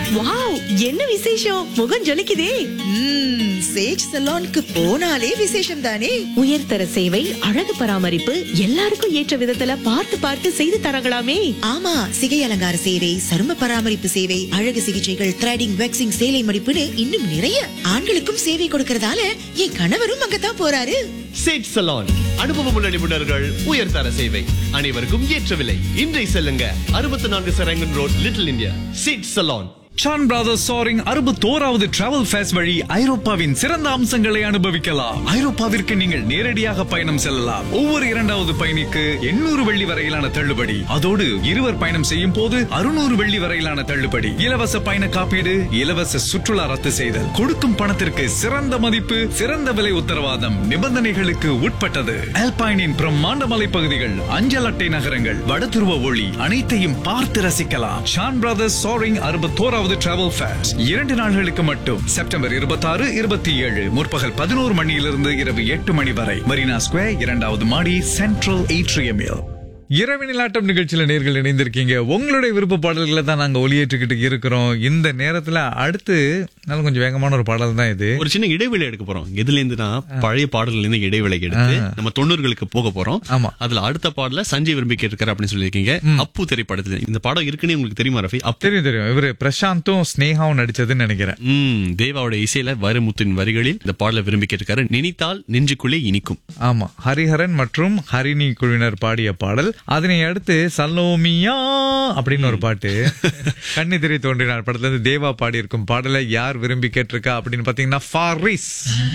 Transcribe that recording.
Wow என்ன விசேஷம் முகம் ஜொலிக்குதே ம்ம், சேஜ் சலூனுக்கு போனாலே விசேஷம் தானே உயர்தர சேவை அழகு பராமரிப்பு எல்லாருக்கும் ஏற்ற விதத்துல பார்த்து பார்த்து செய்து தரங்களாமே ஆமா சிகை அலங்கார சேவை சரும பராமரிப்பு சேவை அழகு சிகிச்சைகள் த்ரெடிங் வேக்சிங் சேலை மடிப்புன்னு இன்னும் நிறைய ஆண்களுக்கும் சேவை கொடுக்கறதால என் கணவரும் அங்கதான் போறாரு சேட் சலான் அனுபவமுள்ள நிபுணர்கள் உயர்தர சேவை அனைவருக்கும் ஏற்ற விலை இன்றை செல்லுங்க அறுபத்தி நான்கு சரங்கன் ரோட் லிட்டில் இந்தியா சேட் சலான் சான் பிரதர்ஸ் சாரிங் அறுபத்தோராவது டிராவல் ஃபேஸ் வழி ஐரோப்பாவின் சிறந்த அம்சங்களை அனுபவிக்கலாம் ஐரோப்பாவிற்கு நீங்கள் நேரடியாக பயணம் செல்லலாம் ஒவ்வொரு இரண்டாவது பயணிக்கு எண்ணூறு வெள்ளி வரையிலான தள்ளுபடி அதோடு இருவர் பயணம் செய்யும் போது அறுநூறு வெள்ளி வரையிலான தள்ளுபடி இலவச பயண காப்பீடு இலவச சுற்றுலா ரத்து செய்தல் கொடுக்கும் பணத்திற்கு சிறந்த மதிப்பு சிறந்த விலை உத்தரவாதம் நிபந்தனைகளுக்கு உட்பட்டது ஆல்பைனின் பிரம்மாண்ட மலைப்பகுதிகள் அஞ்சல் அட்டை நகரங்கள் வடதுருவ ஒளி அனைத்தையும் பார்த்து ரசிக்கலாம் ஷான் பிரதர்ஸ் சாரிங் அறுபத்தோராவது டிராவல் ஃபேஸ் இரண்டு நாட்களுக்கு மட்டும் செப்டம்பர் இருபத்தாறு இருபத்தி ஏழு முற்பகல் பதினோரு மணியிலிருந்து இரவு எட்டு மணி வரை மரீனா ஸ்கொயர் இரண்டாவது மாடி சென்ட்ரல் ஏட்ரியமில் இரவினிலாட்டம் நிகழ்ச்சியில நேர்கள் இணைந்திருக்கீங்க உங்களுடைய விருப்ப பாடல்களை தான் நாங்க ஒளியேற்றுக்கிட்டு இருக்கிறோம் இந்த நேரத்துல அடுத்து நல்ல கொஞ்சம் வேகமான ஒரு பாடல் தான் இது ஒரு சின்ன இடைவெளி எடுக்க போறோம் எதுல இருந்துன்னா பழைய பாடல்ல இருந்து இடைவெளி எடுத்து நம்ம தொண்ணூறுகளுக்கு போக போறோம் ஆமா. அதுல அடுத்த பாடல சஞ்சய் விரும்பி கேட்டிருக்காரு அப்படின்னு சொல்லியிருக்கீங்க அப்பு திரைப்படத்துல இந்த படம் இருக்குன்னு உங்களுக்கு தெரியுமா ரஃபி அப்பு தெரியும் தெரியும் இவரு பிரசாந்தும் ஸ்னேகாவும் நடிச்சதுன்னு நினைக்கிறேன் ம் தேவாவோட இசையில வைரமுத்தின் வரிகளில் இந்த பாடலை விரும்பி கேட்டிருக்காரு நினைத்தால் நெஞ்சுக்குள்ளே இனிக்கும் ஆமா ஹரிஹரன் மற்றும் ஹரிணி குழுவினர் பாடிய பாடல் அதனை அடுத்து சல்லோமியா அப்படின்னு ஒரு பாட்டு கண்ணி திரை தோன்றினார் படத்துல இருந்து தேவா பாடி இருக்கும் பாடலை யார் விரும்பி கேட்டிருக்கா அப்படின்னு பாத்தீங்கன்னா ஃபாரிஸ்